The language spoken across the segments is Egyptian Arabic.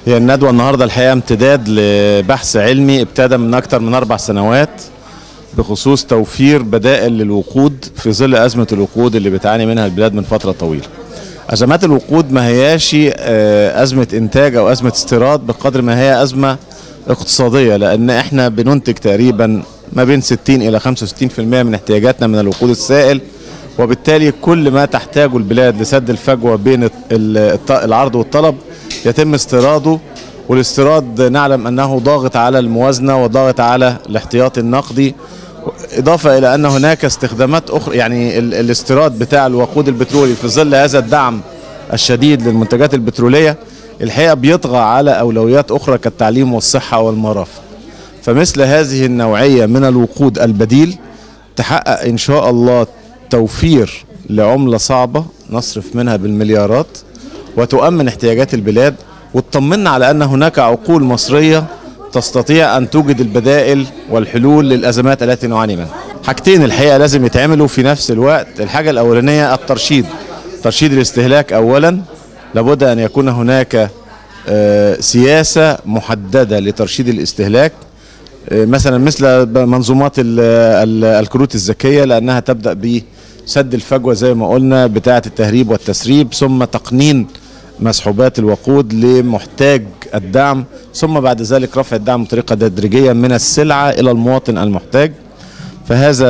هي الندوة النهاردة الحقيقة امتداد لبحث علمي ابتدى من أكثر من أربع سنوات بخصوص توفير بدائل للوقود في ظل أزمة الوقود اللي بتعاني منها البلاد من فترة طويلة. أزمات الوقود ما هياش آه، أزمة إنتاج أو أزمة استيراد بقدر ما هي أزمة اقتصادية لأن إحنا بننتج تقريبا ما بين 60 إلى 65% من احتياجاتنا من الوقود السائل وبالتالي كل ما تحتاجه البلاد لسد الفجوة بين الط- العرض والطلب يتم استيراده والاستيراد نعلم أنه ضاغط على الموازنة وضاغط على الاحتياطي النقدي إضافة إلى أن هناك استخدامات أخرى يعني ال- الاستيراد بتاع الوقود البترولي في ظل هذا الدعم الشديد للمنتجات البترولية الحقيقة بيطغى على أولويات أخرى كالتعليم والصحة والمرافق فمثل هذه النوعية من الوقود البديل تحقق إن شاء الله توفير لعملة صعبة نصرف منها بالمليارات وتؤمن احتياجات البلاد وتطمنا على أن هناك عقول مصرية تستطيع أن توجد البدائل والحلول للأزمات التي نعاني منها حاجتين الحقيقة لازم يتعملوا في نفس الوقت الحاجة الأولانية الترشيد ترشيد الاستهلاك أولا لابد أن يكون هناك آه، سياسة محددة لترشيد الاستهلاك آه، مثلا مثل منظومات ال- ال- الكروت الذكية لأنها تبدأ بسد الفجوة زي ما قلنا بتاعة التهريب والتسريب ثم تقنين مسحوبات الوقود لمحتاج الدعم ثم بعد ذلك رفع الدعم بطريقة تدريجية من السلعة إلى المواطن المحتاج فهذا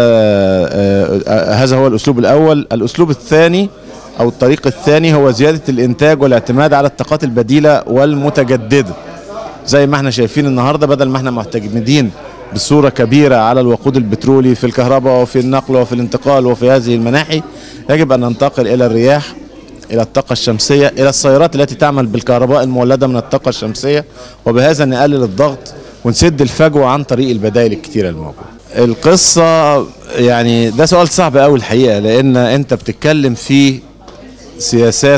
آه، آه، هذا هو الأسلوب الأول الأسلوب الثاني أو الطريق الثاني هو زيادة الإنتاج والاعتماد على الطاقات البديلة والمتجددة زي ما احنا شايفين النهارده بدل ما احنا معتمدين بصوره كبيره على الوقود البترولي في الكهرباء وفي النقل وفي الانتقال وفي هذه المناحي يجب ان ننتقل الى الرياح الى الطاقه الشمسيه الى السيارات التي تعمل بالكهرباء المولده من الطاقه الشمسيه وبهذا نقلل الضغط ونسد الفجوه عن طريق البدائل الكتيره الموجوده. القصه يعني ده سؤال صعب قوي الحقيقه لان انت بتتكلم في سياسات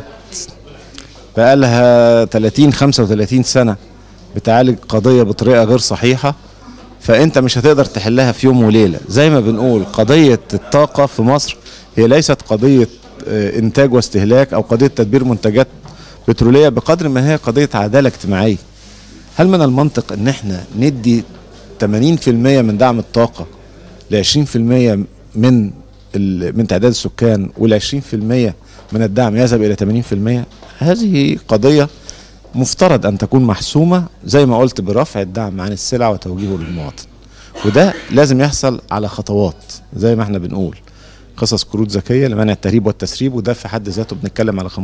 بقالها 30 35 سنه بتعالج قضيه بطريقه غير صحيحه فانت مش هتقدر تحلها في يوم وليله زي ما بنقول قضيه الطاقه في مصر هي ليست قضيه آه، انتاج واستهلاك او قضيه تدبير منتجات بتروليه بقدر ما هي قضيه عداله اجتماعيه هل من المنطق ان احنا ندي 80% من دعم الطاقه ل 20% من ال- من تعداد السكان وال 20% من الدعم يذهب الى 80% هذه قضيه مفترض ان تكون محسومه زي ما قلت برفع الدعم عن السلع وتوجيهه للمواطن وده لازم يحصل على خطوات زي ما احنا بنقول قصص كروت ذكيه لمنع التهريب والتسريب وده في حد ذاته بنتكلم على 15%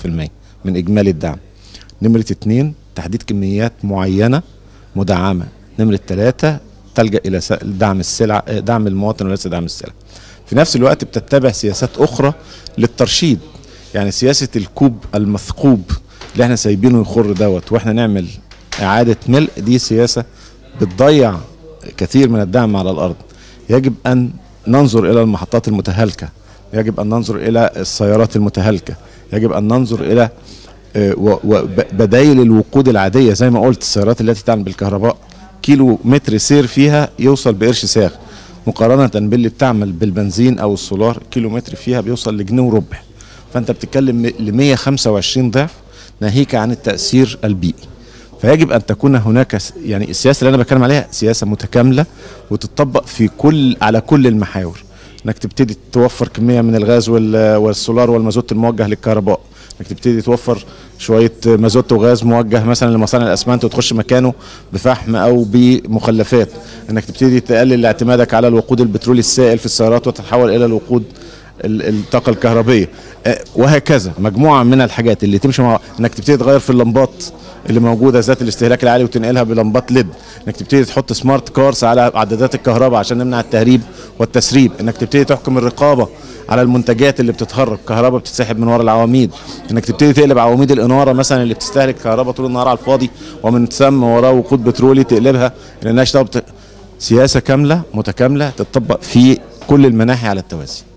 من اجمالي الدعم نمره اتنين تحديد كميات معينه مدعمه نمره ثلاثه تلجا الى س- دعم السلع آه، دعم المواطن وليس دعم السلع في نفس الوقت بتتبع سياسات اخرى للترشيد يعني سياسه الكوب المثقوب اللي احنا سايبينه يخر دوت واحنا نعمل اعاده ملء دي سياسه بتضيع كثير من الدعم على الارض يجب ان ننظر الى المحطات المتهالكه يجب ان ننظر الى السيارات المتهالكه يجب ان ننظر الى آه، و- و- ب- بدايل الوقود العاديه زي ما قلت السيارات التي تعمل بالكهرباء كيلو متر سير فيها يوصل بقرش ساغ مقارنه باللي بتعمل بالبنزين او السولار كيلو متر فيها بيوصل لجنيه وربع فانت بتتكلم ل 125 ضعف ناهيك عن التاثير البيئي فيجب ان تكون هناك س- يعني السياسه اللي انا بتكلم عليها سياسه متكامله وتطبق في كل على كل المحاور انك تبتدي توفر كميه من الغاز وال- والسولار والمازوت الموجه للكهرباء انك تبتدي توفر شويه مازوت وغاز موجه مثلا لمصانع الاسمنت وتخش مكانه بفحم او بمخلفات انك تبتدي تقلل اعتمادك على الوقود البترولي السائل في السيارات وتتحول الى الوقود ال- الطاقه الكهربيه آه، وهكذا مجموعه من الحاجات اللي تمشي مع انك تبتدي تغير في اللمبات اللي موجوده ذات الاستهلاك العالي وتنقلها بلمبات ليد انك تبتدي تحط سمارت كارز على عدادات الكهرباء عشان نمنع التهريب والتسريب انك تبتدي تحكم الرقابه على المنتجات اللي بتتهرب كهرباء بتتسحب من ورا العواميد انك تبتدي تقلب عواميد الاناره مثلا اللي بتستهلك كهرباء طول النهار على الفاضي ومن ثم وراه وقود بترولي تقلبها لانها تشتغل بت... سياسه كامله متكامله تطبق في كل المناحي على التوازي